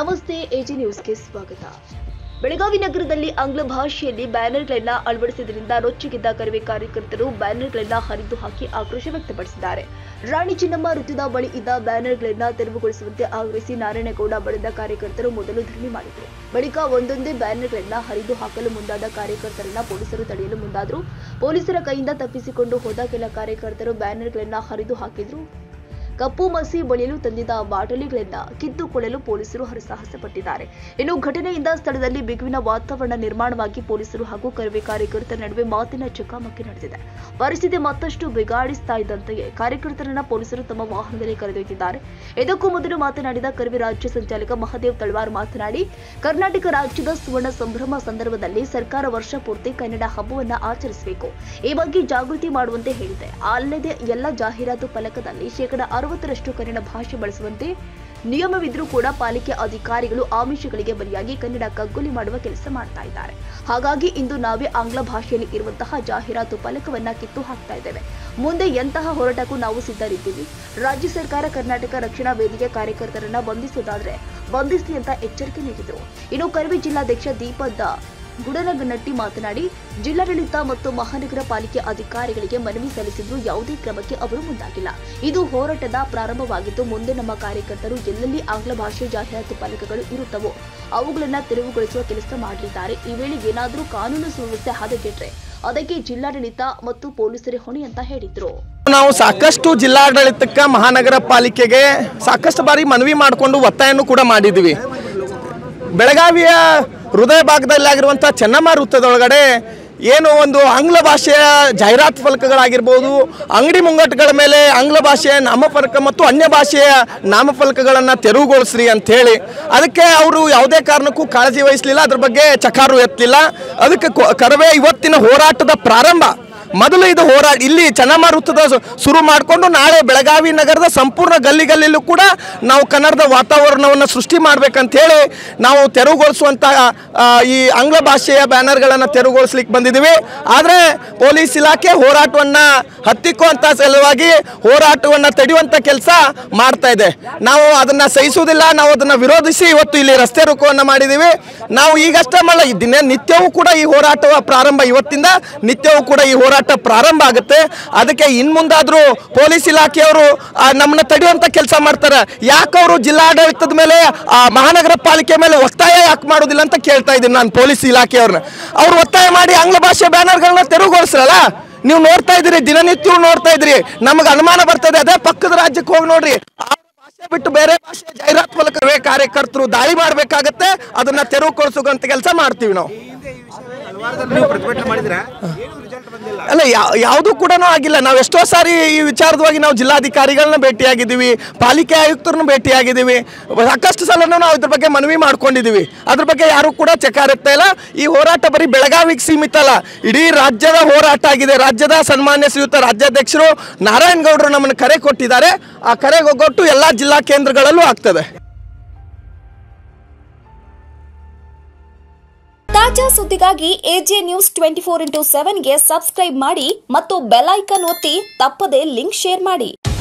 ನಮಸ್ತೆ ಎಜಿ ನ್ಯೂಸ್ಗೆ ಸ್ವಾಗತ ಬೆಳಗಾವಿ ನಗರದಲ್ಲಿ ಆಂಗ್ಲ ಭಾಷೆಯಲ್ಲಿ ಬ್ಯಾನರ್ಗಳನ್ನ ಅಳವಡಿಸಿದ್ರಿಂದ ರೊಚ್ಚಿಗೆದ್ದ ಕರವೇ ಕಾರ್ಯಕರ್ತರು ಬ್ಯಾನರ್ಗಳನ್ನ ಹರಿದು ಹಾಕಿ ಆಕ್ರೋಶ ವ್ಯಕ್ತಪಡಿಸಿದ್ದಾರೆ ರಾಣಿ ಚಿನ್ನಮ್ಮ ವೃತ್ತದ ಬಳಿ ಇದ್ದ ಬ್ಯಾನರ್ಗಳನ್ನ ತೆರವುಗೊಳಿಸುವಂತೆ ಆಗ್ರಹಿಸಿ ನಾರಾಯಣಗೌಡ ಬಣದ ಕಾರ್ಯಕರ್ತರು ಮೊದಲು ಧರಣಿ ಮಾಡಿದರು ಬಳಿಕ ಒಂದೊಂದೇ ಬ್ಯಾನರ್ಗಳನ್ನ ಹರಿದು ಹಾಕಲು ಮುಂದಾದ ಕಾರ್ಯಕರ್ತರನ್ನ ಪೊಲೀಸರು ತಡೆಯಲು ಮುಂದಾದರು ಪೊಲೀಸರ ಕೈಯಿಂದ ತಪ್ಪಿಸಿಕೊಂಡು ಹೋದ ಕೆಲ ಕಾರ್ಯಕರ್ತರು ಬ್ಯಾನರ್ಗಳನ್ನ ಹರಿದು ಹಾಕಿದ್ರು ಕಪ್ಪು ಮಸಿ ಬಳಿಯಲು ತಂದಿದ್ದ ಬಾಟಲಿಗಳಿಂದ ಕಿತ್ತುಕೊಳ್ಳಲು ಪೊಲೀಸರು ಹರಸಾಹಸ ಪಟ್ಟಿದ್ದಾರೆ ಇನ್ನು ಘಟನೆಯಿಂದ ಸ್ಥಳದಲ್ಲಿ ಬಿಗುವಿನ ವಾತಾವರಣ ನಿರ್ಮಾಣವಾಗಿ ಪೊಲೀಸರು ಹಾಗೂ ಕರವೇ ಕಾರ್ಯಕರ್ತರ ನಡುವೆ ಮಾತಿನ ಚಕಮಕಿ ನಡೆದಿದೆ ಪರಿಸ್ಥಿತಿ ಮತ್ತಷ್ಟು ಬಿಗಾಡಿಸ್ತಾ ಇದ್ದಂತೆಯೇ ಕಾರ್ಯಕರ್ತರನ್ನ ಪೊಲೀಸರು ತಮ್ಮ ವಾಹನದಲ್ಲಿ ಕರೆದೊಯ್ದಿದ್ದಾರೆ ಇದಕ್ಕೂ ಮೊದಲು ಮಾತನಾಡಿದ ಕರವೇ ರಾಜ್ಯ ಸಂಚಾಲಕ ಮಹದೇವ್ ತಳವಾರ್ ಮಾತನಾಡಿ ಕರ್ನಾಟಕ ರಾಜ್ಯದ ಸುವರ್ಣ ಸಂಭ್ರಮ ಸಂದರ್ಭದಲ್ಲಿ ಸರ್ಕಾರ ವರ್ಷ ಪೂರ್ತಿ ಕನ್ನಡ ಹಬ್ಬವನ್ನ ಆಚರಿಸಬೇಕು ಈ ಬಗ್ಗೆ ಜಾಗೃತಿ ಮಾಡುವಂತೆ ಹೇಳಿದೆ ಅಲ್ಲದೆ ಎಲ್ಲ ಜಾಹೀರಾತು ಫಲಕದಲ್ಲಿ ಶೇಕಡ ಅರವತ್ತರಷ್ಟು ಕನ್ನಡ ಭಾಷೆ ಬಳಸುವಂತೆ ನಿಯಮವಿದ್ರೂ ಕೂಡ ಪಾಲಿಕೆ ಅಧಿಕಾರಿಗಳು ಆಮಿಷಗಳಿಗೆ ಬಲಿಯಾಗಿ ಕನ್ನಡ ಕಗ್ಗೊಲೆ ಮಾಡುವ ಕೆಲಸ ಮಾಡ್ತಾ ಇದ್ದಾರೆ ಹಾಗಾಗಿ ಇಂದು ನಾವೇ ಆಂಗ್ಲ ಭಾಷೆಯಲ್ಲಿ ಇರುವಂತಹ ಜಾಹೀರಾತು ಫಲಕವನ್ನ ಕಿತ್ತು ಹಾಕ್ತಾ ಇದ್ದೇವೆ ಮುಂದೆ ಎಂತಹ ಹೋರಾಟಕ್ಕೂ ನಾವು ಸಿದ್ಧರಿದ್ದೀವಿ ರಾಜ್ಯ ಸರ್ಕಾರ ಕರ್ನಾಟಕ ರಕ್ಷಣಾ ವೇದಿಕೆ ಕಾರ್ಯಕರ್ತರನ್ನ ಬಂಧಿಸೋದಾದ್ರೆ ಬಂಧಿಸಲಿ ಅಂತ ಎಚ್ಚರಿಕೆ ನೀಡಿದರು ಇನ್ನು ಕರವೇ ಜಿಲ್ಲಾಧ್ಯಕ್ಷ ದೀಪದ ಗುಡನಗನಟ್ಟಿ ಮಾತನಾಡಿ ಜಿಲ್ಲಾಡಳಿತ ಮತ್ತು ಮಹಾನಗರ ಪಾಲಿಕೆ ಅಧಿಕಾರಿಗಳಿಗೆ ಮನವಿ ಸಲ್ಲಿಸಿದ್ರು ಯಾವುದೇ ಕ್ರಮಕ್ಕೆ ಅವರು ಮುಂದಾಗಿಲ್ಲ ಇದು ಹೋರಾಟದ ಪ್ರಾರಂಭವಾಗಿದ್ದು ಮುಂದೆ ನಮ್ಮ ಕಾರ್ಯಕರ್ತರು ಎಲ್ಲೆಲ್ಲಿ ಆಂಗ್ಲ ಭಾಷೆ ಜಾಹೀರಾತು ಫಲಕಗಳು ಇರುತ್ತವೋ ಅವುಗಳನ್ನ ತೆರವುಗೊಳಿಸುವ ಕೆಲಸ ಮಾಡಲಿದ್ದಾರೆ ಈ ವೇಳೆ ಏನಾದರೂ ಕಾನೂನು ಸುವ್ಯವಸ್ಥೆ ಹದಗೆಟ್ರೆ ಅದಕ್ಕೆ ಜಿಲ್ಲಾಡಳಿತ ಮತ್ತು ಪೊಲೀಸರೇ ಹೊಣೆ ಅಂತ ಹೇಳಿದ್ರು ನಾವು ಸಾಕಷ್ಟು ಜಿಲ್ಲಾಡಳಿತಕ್ಕೆ ಮಹಾನಗರ ಪಾಲಿಕೆಗೆ ಸಾಕಷ್ಟು ಬಾರಿ ಮನವಿ ಮಾಡಿಕೊಂಡು ಒತ್ತಾಯನೂ ಕೂಡ ಮಾಡಿದ್ವಿ ಬೆಳಗಾವಿಯ ಹೃದಯ ಭಾಗದಲ್ಲಿ ಆಗಿರುವಂಥ ಚೆನ್ನಮ್ಮ ವೃತ್ತದೊಳಗಡೆ ಏನು ಒಂದು ಆಂಗ್ಲ ಭಾಷೆಯ ಜಾಹೀರಾತು ಫಲಕಗಳಾಗಿರ್ಬೋದು ಅಂಗಡಿ ಮುಂಗಟ್ಟುಗಳ ಮೇಲೆ ಆಂಗ್ಲ ಭಾಷೆಯ ನಾಮಫಲಕ ಮತ್ತು ಅನ್ಯ ಭಾಷೆಯ ನಾಮಫಲಕಗಳನ್ನು ತೆರವುಗೊಳಿಸ್ರಿ ಅಂಥೇಳಿ ಅದಕ್ಕೆ ಅವರು ಯಾವುದೇ ಕಾರಣಕ್ಕೂ ಕಾಳಜಿ ವಹಿಸಲಿಲ್ಲ ಅದ್ರ ಬಗ್ಗೆ ಚಕಾರು ಎತ್ತಲಿಲ್ಲ ಅದಕ್ಕೆ ಕೊ- ಕರವೇ ಇವತ್ತಿನ ಹೋರಾಟದ ಪ್ರಾರಂಭ ಮೊದಲು ಇದು ಹೋರಾಟ ಇಲ್ಲಿ ಚೆನ್ನಮ್ಮ ವೃತ್ತದ ಸು- ಶುರು ಮಾಡಿಕೊಂಡು ನಾಳೆ ಬೆಳಗಾವಿ ನಗರದ ಸಂಪೂರ್ಣ ಗಲ್ಲಿ ಗಲ್ಲಿಯಲ್ಲೂ ಕೂಡ ನಾವು ಕನ್ನಡದ ವಾತಾವರಣವನ್ನು ಸೃಷ್ಟಿ ಮಾಡ್ಬೇಕಂತ ಹೇಳಿ ನಾವು ತೆರವುಗೊಳಿಸುವಂಥ ಆ, ಈ ಆಂಗ್ಲ ಭಾಷೆಯ ಬ್ಯಾನರ್ಗಳನ್ನು ತೆರವುಗೊಳಿಸ್ಲಿಕ್ಕೆ ಬಂದಿದ್ದೀವಿ ಆದರೆ ಪೊಲೀಸ್ ಇಲಾಖೆ ಹೋರಾಟವನ್ನು ಹತ್ತಿಕ್ಕುವಂಥ ಸಲುವಾಗಿ ಹೋರಾಟವನ್ನು ತಡೆಯುವಂಥ ಕೆಲಸ ಮಾಡ್ತಾ ಇದೆ ನಾವು ಅದನ್ನು ಸಹಿಸುವುದಿಲ್ಲ ನಾವು ಅದನ್ನು ವಿರೋಧಿಸಿ ಇವತ್ತು ಇಲ್ಲಿ ರಸ್ತೆ ರೋಕೋವನ್ನು ಮಾಡಿದ್ದೀವಿ ನಾವು ಈಗಷ್ಟೇ ಮಲ್ಲ ಈ ದಿನ ನಿತ್ಯವೂ ಕೂಡ ಈ ಹೋರಾಟ ಪ್ರಾರಂಭ ಇವತ್ತಿಂದ ನಿತ್ಯವೂ ಕೂಡ ಈ ಹೋರಾಟ ಪ್ರಾರಂಭ ಆಗುತ್ತೆ ಅದಕ್ಕೆ ಇನ್ ಮುಂದಾದರೂ ಪೊಲೀಸ್ ಇಲಾಖೆಯವರು ಆ, ನಮ್ಮನ್ನ ತಡೆಯುವಂತ ಕೆಲಸ ಮಾಡ್ತಾರೆ ಯಾಕೆ ಅವರು ಜಿಲ್ಲಾಡಳಿತದ ಮೇಲೆ ಆ, ಮಹಾನಗರ ಪಾಲಿಕೆ ಮೇಲೆ ಒತ್ತಾಯ ಯಾಕೆ ಮಾಡೋದಿಲ್ಲ ಅಂತ ಕೇಳ್ತಾ ಇದ್ದೀನಿ ನಾನು ಪೊಲೀಸ್ ಇಲಾಖೆಯವ್ರನ್ನ ಅವ್ರು ಒತ್ತಾಯ ಮಾಡಿ ಆಂಗ್ಲ ಭಾಷೆ ಬ್ಯಾನರ್ಗಳನ್ನ ತೆರವುಗೊಳಿಸ್ರಲ್ಲ ನೀವು ನೋಡ್ತಾ ಇದ್ದೀರಿ ದಿನನಿತ್ಯವೂ ನೋಡ್ತಾ ಇದ್ರಿ ನಮಗೆ ಅನುಮಾನ ಬರ್ತದೆ ಅದೇ ಪಕ್ಕದ ರಾಜ್ಯಕ್ಕೆ ಹೋಗಿ ನೋಡ್ರಿ ಆ ಭಾಷೆ ಬಿಟ್ಟು ಬೇರೆ ಭಾಷೆ ಜಾಹೀರಾತು ಫಲಕವೇ ಕಾರ್ಯಕರ್ತರು ದಾಳಿ ಮಾಡಬೇಕಾಗತ್ತೆ ಅದನ್ನ ತೆರವುಗೊಳಿಸುವಂತ ಕೆಲಸ ಮಾಡ್ತೀವಿ ನಾವು ನೀವು ಪ್ರತಿಭಟನೆ ಮಾಡಿದ್ರ ಏನು ರಿಸಲ್ಟ್ ಬಂದಿಲ್ಲ ಅಲ್ಲ ಯಾ- ಯಾವುದು ಕೂಡ ಆಗಿಲ್ಲ ನಾವು ಎಷ್ಟೋ ಸಾರಿ ಈ ವಿಚಾರದವಾಗಿ ನಾವು ಜಿಲ್ಲಾಧಿಕಾರಿಗಳನ್ನ ಭೇಟಿಯಾಗಿದ್ದೀವಿ ಪಾಲಿಕೆ ಆಯುಕ್ತರನ್ನು ಭೇಟಿಯಾಗಿದ್ದೀವಿ ಸಾಕಷ್ಟು ಸಲನೂ ನಾವು ಇದ್ರ ಬಗ್ಗೆ ಮನವಿ ಮಾಡ್ಕೊಂಡಿದ್ದೀವಿ ಅದ್ರ ಬಗ್ಗೆ ಯಾರು ಕೂಡ ಚಕಾರಿರ್ತಾ ಇಲ್ಲ ಈ ಹೋರಾಟ ಬರೀ ಬೆಳಗಾವಿಗೆ ಸೀಮಿತ ಅಲ್ಲ ಇಡೀ ರಾಜ್ಯದ ಹೋರಾಟ ಆಗಿದೆ ರಾಜ್ಯದ ಸನ್ಮಾನ್ಯ ಶ್ರೀಯುತ ರಾಜ್ಯಾಧ್ಯಕ್ಷರು ನಾರಾಯಣಗೌಡರು ನಮ್ಮನ್ನು ಕರೆ ಕೊಟ್ಟಿದ್ದಾರೆ ಆ ಕರೆಗೆ ಕೊಟ್ಟು ಎಲ್ಲ ಜಿಲ್ಲಾ ಕೇಂದ್ರಗಳಲ್ಲೂ ಆಗ್ತದೆ ತಾಜಾ ಸುದ್ದಿಗಾಗಿ AJ news twenty four into ಸೆವೆನ್ಗೆ ಸಬ್ಸ್ಕ್ರೈಬ್ ಮಾಡಿ ಮತ್ತು ಬೆಲ್ ಐಕನ್ ಒತ್ತಿ ತಪ್ಪದೇ ಲಿಂಕ್ ಶೇರ್ ಮಾಡಿ